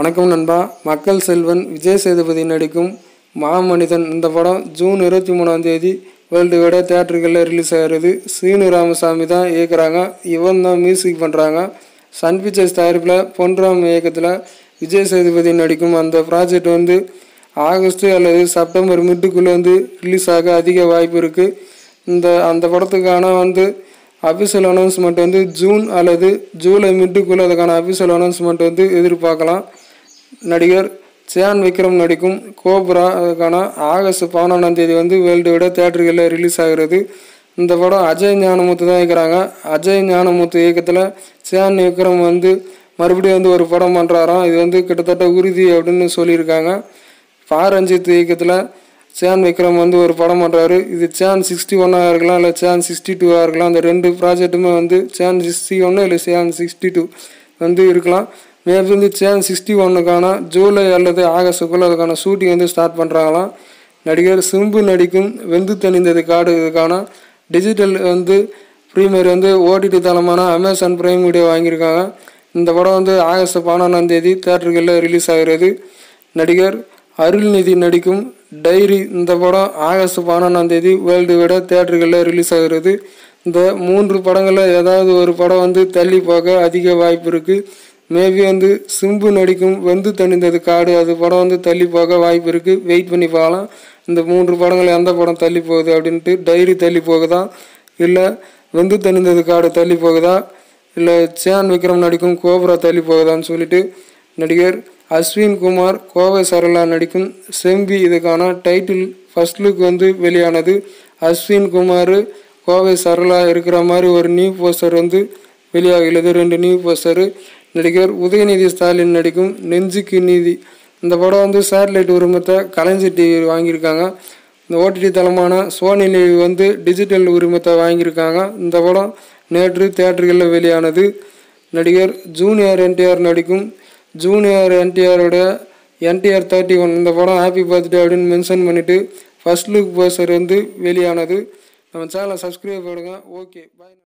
வணக்கம் நண்பா மக்கள் செல்வன் விஜய் சேதுபதி நடிக்கும் மாமனிதன் இந்த படம் ஜூன் இருபத்தி மூணாம் தேதி வேர்ல்டு வைட தேட்டருகளில் ரிலீஸ் ஆகிறது சீனு ராமசாமி தான் இயக்குறாங்க இவன் தான் மியூசிக் பண்ணுறாங்க சன் பிக்சர்ஸ் தயாரிப்பில் பொன்ராம் இயக்கத்தில் விஜய் சேதுபதி நடிக்கும் அந்த ப்ராஜெக்ட் வந்து ஆகஸ்ட் அல்லது செப்டம்பர் மிட்டுக்குள்ளே வந்து ரிலீஸ் ஆக அதிக வாய்ப்பு இருக்குது இந்த அந்த படத்துக்கான வந்து அஃபிஷியல் அனௌன்ஸ்மெண்ட் வந்து ஜூன் அல்லது ஜூலை மிட்டுக்குள்ளே அதுக்கான அஃபிஷியல் அனௌன்ஸ்மெண்ட் வந்து எதிர்பார்க்கலாம் நடிகர் சியான் விக்ரம் நடிக்கும் கோப்ரா அதுக்கான ஆகஸ்ட் பதினொன்றாம் தேதி வந்து வேர்ல்டு விட தேட்டர்களில் ரிலீஸ் ஆகிறது இந்த படம் அஜய் ஞானமுத்து தான் இயக்குறாங்க அஜய் ஞானமுத்து இயக்கத்தில் சியான் விக்ரம் வந்து மறுபடியும் வந்து ஒரு படம் பண்ணுறாராம் இது வந்து கிட்டத்தட்ட உறுதி அப்படின்னு சொல்லியிருக்காங்க பா ரஞ்சித் இயக்கத்தில் சேன் விக்ரம் வந்து ஒரு படம் பண்ணுறாரு இது சேன் சிக்ஸ்டி ஒன்னாக இருக்கலாம் இல்லை சேன் சிக்ஸ்டி டூவாக இருக்கலாம் அந்த ரெண்டு ப்ராஜெக்ட்டுமே வந்து சேன் சிக்ஸ்டி ஒன்று இல்லை சேன் சிக்ஸ்டி டூ வந்து இருக்கலாம் மேபி வந்து சேன் சிக்ஸ்டி ஒன்னுக்கான ஜூலை அல்லது ஆகஸ்டுக்குள்ளே அதுக்கான ஷூட்டிங் வந்து ஸ்டார்ட் பண்ணுறாங்களாம் நடிகர் சிம்பு நடிக்கும் வெந்து தணிந்தது காடு இதுக்கான டிஜிட்டல் வந்து ப்ரீமியர் வந்து ஓடிடி தளமான அமேசான் பிரைம் வீடியோ வாங்கியிருக்காங்க இந்த படம் வந்து ஆகஸ்ட் பதினொன்றாம் தேதி தேட்டர்களில் ரிலீஸ் ஆகிறது நடிகர் அருள்நிதி நடிக்கும் டைரி இந்த படம் ஆகஸ்ட் பதினொன்றாம் தேதி வேர்ல்டு விட தேட்டர்களில் ரிலீஸ் ஆகிறது இந்த மூன்று படங்களில் ஏதாவது ஒரு படம் வந்து தள்ளி போக அதிக வாய்ப்பு இருக்குது மேபி வந்து சிம்பு நடிக்கும் வெந்து தணிந்தது காடு அது படம் வந்து தள்ளி போக வாய்ப்பு இருக்குது வெயிட் பண்ணி பார்க்கலாம் இந்த மூன்று படங்கள் எந்த படம் தள்ளி போகுது அப்படின்ட்டு டைரி தள்ளி போகுதா இல்லை வெந்து தணிந்தது காடு தள்ளி போகுதா இல்லை சேன் விக்ரம் நடிக்கும் கோபுரா தள்ளி போகுதான்னு சொல்லிட்டு நடிகர் அஸ்வின் குமார் கோவை சரளா நடிக்கும் செம்பி இதுக்கான டைட்டில் ஃபர்ஸ்ட் லுக் வந்து வெளியானது அஸ்வின் குமார் கோவை சரளா இருக்கிற மாதிரி ஒரு நியூ போஸ்டர் வந்து வெளியாகிறது ரெண்டு நியூ போஸ்டரு நடிகர் உதயநிதி ஸ்டாலின் நடிக்கும் நெஞ்சுக்கு நீதி இந்த படம் வந்து சேட்டலைட் உரிமத்தை கலைஞர் டிவி வாங்கியிருக்காங்க இந்த ஓடிடி தளமான சோனி டிவி வந்து டிஜிட்டல் உரிமத்தை வாங்கியிருக்காங்க இந்த படம் நேற்று தேட்டர்களில் வெளியானது நடிகர் ஜூனியர் என்டிஆர் நடிக்கும் ஜூனியர் என்டிஆரோட என்டிஆர் தேர்ட்டி ஒன் இந்த படம் ஹாப்பி பர்த்டே அப்படின்னு மென்ஷன் பண்ணிவிட்டு ஃபர்ஸ்ட் லுக் போஸ்டர் வந்து வெளியானது நம்ம சேனலை சப்ஸ்கிரைப் பண்ணுங்கள் ஓகே பாய்